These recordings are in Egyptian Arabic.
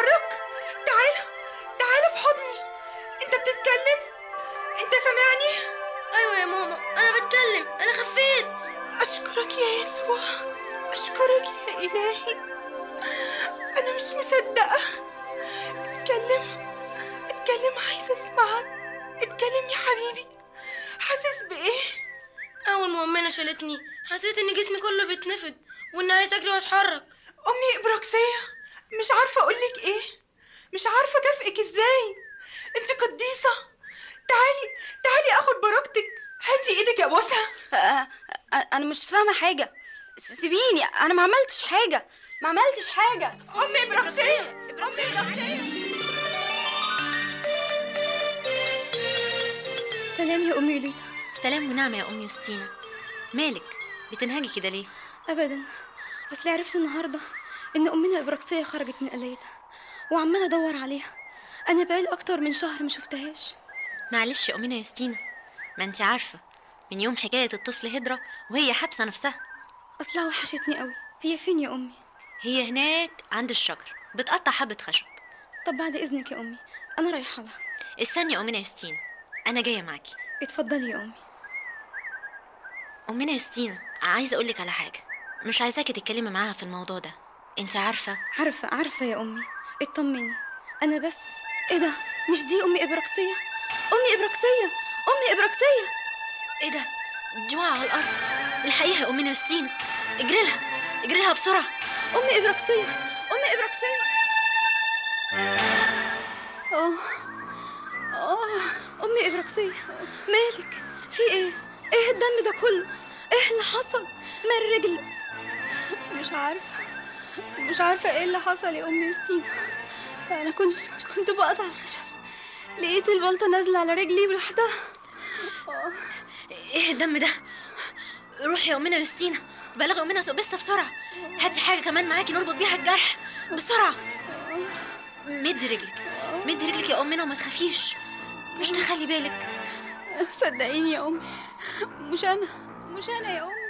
اتحرك تعال تعال في حضني انت بتتكلم انت سامعني ايوه يا ماما انا بتكلم انا خفيت اشكرك يا يسوع اشكرك يا الهي انا مش مصدقه اتكلم اتكلم عايزه اسمعك اتكلم يا حبيبي حاسس بايه اول ما امنا شالتني حسيت ان جسمي كله بيتنفض وان عايز اجري واتحرك امي ابراكسيه مش عارفه اقولك ايه مش عارفه اكافئك ازاي انت قديسه تعالي تعالي اخد بركتك هاتي ايدك يا بوسها آه، آه، انا مش فاهمه حاجه سيبيني انا ما عملتش حاجه ما عملتش حاجه امي ابراكسيه ابراكسيه سلام يا امي ليتا سلام ونعمة يا أم يوستينا مالك بتنهجي كده ليه ابدا اصل عرفت النهارده ان امنا ابراكسيه خرجت من قلايتها وعماله ادور عليها انا بقالي اكتر من شهر ما شفتهاش معلش يا أمنا يوستينا ما انت عارفة من يوم حكاية الطفل هدرة وهي حابسة نفسها اصلها وحشتني قوي هي فين يا امي هي هناك عند الشجر بتقطع حبة خشب طب بعد اذنك يا امي انا رايحه لها استني يا أمنا يوستينا أنا جاية معاكي اتفضلي يا امي أمنا يوستينا عايزة أقولك على حاجة مش عايزاكي تتكلمي معاها في الموضوع ده انت عارفة عارفه عارفه يا امي اطمني انا بس ايه ده مش دي امي ابراكسيه امي ابراكسيه امي ابراكسيه ايه ده دي واقعة على الأرض الحقيقة يا أمنا يوستينا اجري لها اجري لها بسرعة امي ابراكسيه امي ابراكسيه اه اه امي ابراكسيه مالك في ايه ايه الدم ده كله ايه اللي حصل مال رجلك مش عارفة مش عارفة ايه اللي حصل يا أم يوستينا أنا كنت كنت بقطع الخشب لقيت البلطة نازلة على رجلي لوحدها آه، ايه الدم ده روحي يا أمنا يوستينا بلغي أمنا سوبستا بسرعة هاتي حاجة كمان معاكي نربط بيها الجرح بسرعة مدي رجلك مدي رجلك يا أمنا وما تخافيش مش تخلي بالك صدقيني يا أمي مش أنا مش أنا يا أمي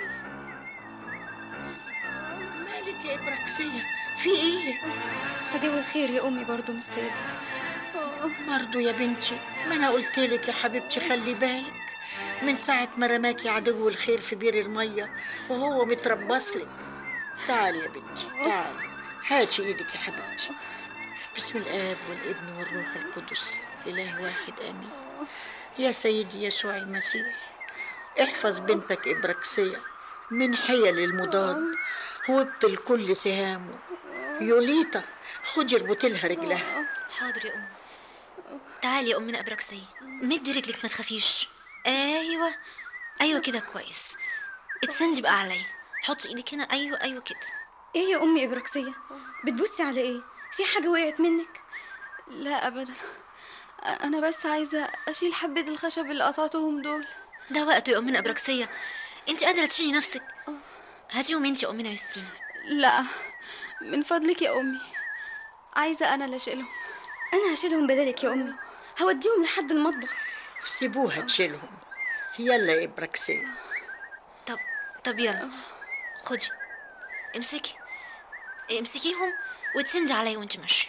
مالك يا إبراكسية في إيه؟ عدو الخير يا امي برضو مش سايبها آه، برضو يا بنتي ما أنا قلت لك يا حبيبتي خلي بالك من ساعة ما رماكي عدو الخير في بير المية وهو متربص لك تعالي يا بنتي تعالي هاتي إيدك يا حبيبتي بسم الآب والابن والروح القدس إله واحد آمين يا سيدي يسوع المسيح احفظ بنتك إبراكسية من حيل المضاد وابطل كل سهامه يوليتا خدي اربطي لها رجلها حاضر يا أم تعالي يا أمنا أبراكسية مدي رجلك ما تخافيش أيوة أيوة كده كويس اتسندي بقى عليا حطي ايدك هنا أيوة أيوة كده ايه يا امي ابراكسيه بتبصي على ايه في حاجه وقعت منك لا أبدا أنا بس عايزة أشيل حبة الخشب اللي قطعتهم دول ده وقته يا أمنا أبراكسية انت قادرة تشيلي نفسك هاتيهم انت يا أمنا يوستينا لا من فضلك يا أمي عايزة أنا اللي أشيلهم انا هشيلهم بدالك يا امي هوديهم لحد المطبخ سيبوها تشيلهم يلا يا إبراكسية طب طب يلا خدي امسكي امسكيهم وتسندي عليا وانت ماشية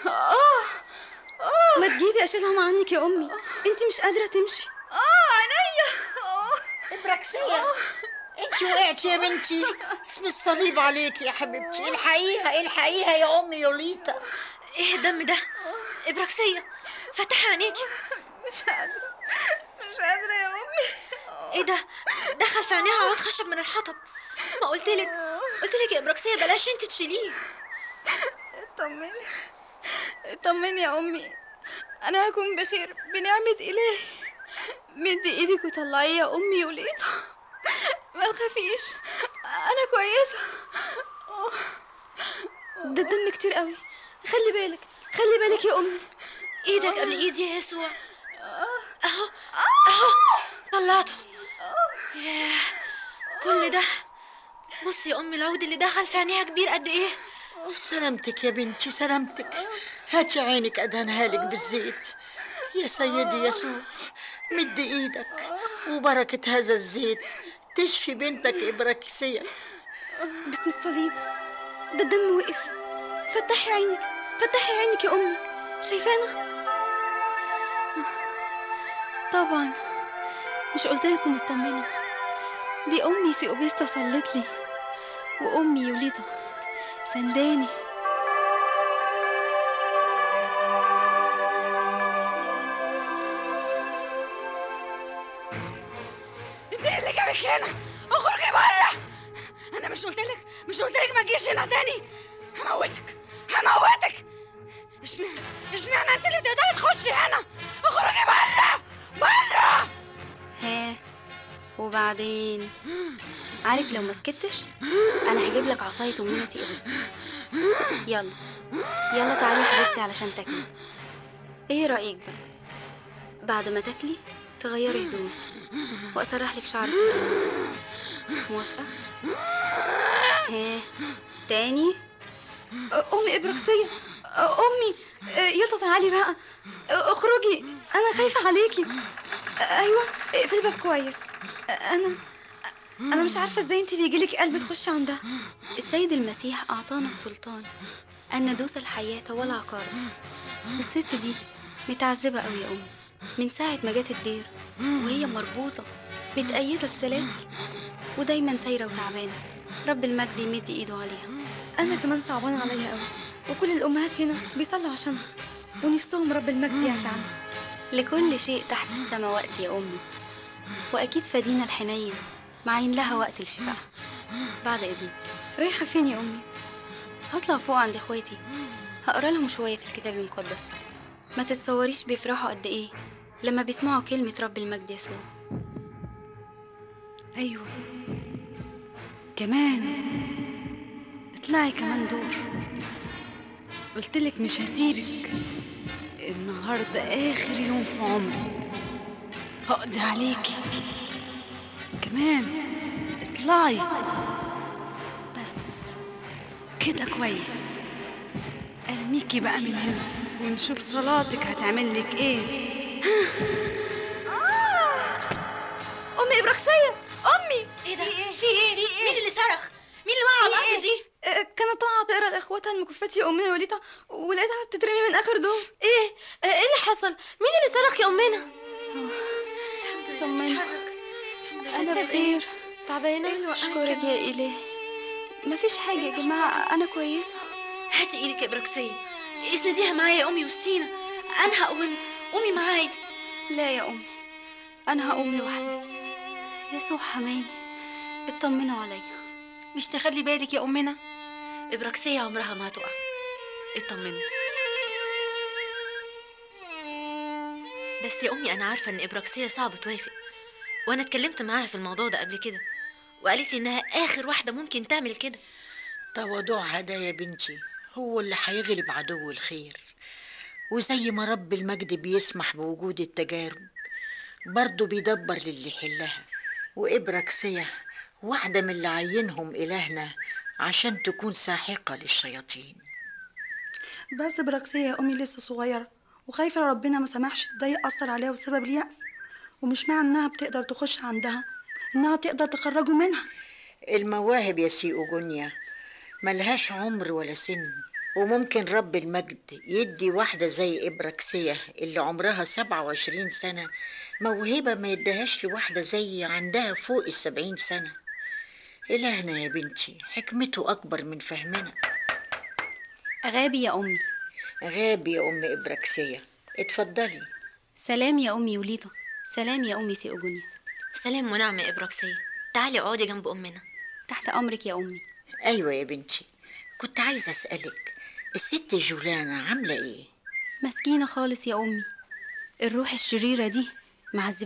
ما تجيبي اشيلهم عنك يا امي انت مش قادره تمشي إبراكسية انت وقعتي يا بنتي اسم الصليب عليك يا حبيبتي الحقيقة الحقيقة يا أمي يوليتا ايه الدم ده ابراكسية فتحي عينيكي مش قادرة مش قادرة يا أمي ايه ده دخل في عينيها عود خشب من الحطب ما قلتلك قلتلك يا ابراكسية بلاش انت تشيليه اطمني اطمني يا أمي أنا هكون بخير بنعمة إلهي مدي إيدك وطلعيه يا أمي وليطة ما تخافيش أنا كويسة ده الدم كتير قوي خلي بالك خلي بالك يا امي ايدك قبل ايدي يا يسوع اهو اهو طلعته ياه كل ده بصي يا امي العود اللي دخل في عينيها كبير قد ايه سلامتك يا بنتي سلامتك هاتي عينك أدهنها لك بالزيت يا سيدي يسوع مد إيدك وبركة هذا الزيت تشفي بنتك إبراكسية باسم الصليب ده الدم وقف فتحي عينك فتحي عينك يا أمي شايفانا طبعا مش قلت لكم اطمنوا دي امي سي اوبيستا صلت لي وامي يوليتا سنداني انت ايه اللي جابك هنا اخرجي بره انا مش قلت لك مش قلت لك ما تجيش هنا تاني هموتك هموتك اشمعنى اشمعنى انت اللي بتقدري تخشي هنا اخرجي بره بره ها وبعدين عارف لو ما سكتش انا هجيب لك عصايه امنا سي اوبيستا يلا يلا تعالي يا حبيبتي علشان تاكلي ايه رايك بقى بعد ما تاكلي تغيري هدومك واسرح لك شعرك موافقه ها تاني أمي إبركسية أمي يلا تعالي بقى اخرجي أنا خايفة عليكي أيوة اقفلي الباب كويس أنا أنا مش عارفة إزاي أنت بيجيلك قلب تخشي عندها السيد المسيح أعطانا السلطان أن ندوس الحياة والعقارب الست دي متعذبة أوي يا أمي من ساعة ما جت الدير وهي مربوطة متأيدة بسلاسل ودايما سايرة وتعبانة رب المجد يمد إيده عليها أنا كمان صعبان عليا قوي وكل الأمهات هنا بيصلوا عشانها ونفسهم رب المجد يعفي عنها لكل شيء تحت السماء وقت يا أمي وأكيد فدينا الحنين معين لها وقت الشفاء بعد إذنك رايحة فين يا أمي؟ هطلع فوق عند اخواتي هقرا لهم شويه في الكتاب المقدس ما تتصوريش بيفرحوا قد ايه لما بيسمعوا كلمه رب المجد يسوع أيوة كمان اطلعي كمان دور قلتلك مش هسيبك النهاردة آخر يوم في عمري هقضي عليكي كمان اطلعي بس كده كويس ارميكي بقى من هنا ونشوف صلاتك هتعمل لك ايه أمي إبراكسية أمي ايه ده في ايه مين اللي صرخ مين اللي وقع على الارض دي آه، كانت طالعة تقرا لإخواتها المكفات يا أمنا وليتا ولقيتها بتترمي من آخر دور ايه آه، ايه اللي حصل مين اللي صرخ يا امنا طمني انا لسه بخير تعبانه اشكرك يا الهي مفيش حاجه يا جماعه انا كويسه هاتي ايدك يا براكسية اسنديها معايا يا امي وستينا انا هقوم قومي معايا لا يا امي انا هقوم لوحدي يسوع حماني اطمنوا عليا مش تخلي بالك يا أمنا إبراكسية عمرها ما هتقع اطمنوا بس يا أمي أنا عارفة إن إبراكسية صعب توافق وأنا اتكلمت معاها في الموضوع ده قبل كده وقالت لي إنها آخر واحدة ممكن تعمل كده تواضعها ده يا بنتي هو اللي هيغلب عدو الخير وزي ما رب المجد بيسمح بوجود التجارب برضه بيدبر للي يحلها وإبراكسية واحدة من اللي عينهم إلهنا عشان تكون ساحقة للشياطين بس براكسية يا أمي لسه صغيرة وخايفة ربنا ما سمحش ده يأثر عليها بسبب اليأس ومش معنى إنها بتقدر تخش عندها إنها تقدر تخرجه منها المواهب يا سي أوجونيا ملهاش عمر ولا سن وممكن رب المجد يدي واحدة زي إبراكسية اللي عمرها سبعة وعشرين سنة موهبة ما يدهاش لواحدة زي عندها فوق السبعين سنة إلهنا يا بنتي حكمته أكبر من فهمنا غابي يا امي غابي يا أم إبراكسية اتفضلي سلام يا امي وليدا سلام يا امي سيؤجونيا سلام ونعمة يا إبراكسية تعالي اقعدي جنب أمنا تحت امرك يا امي أيوة يا بنتي كنت عايزة أسألك الست جولانا عاملة إيه؟ مسكينه خالص يا امي الروح الشريره دي معذبة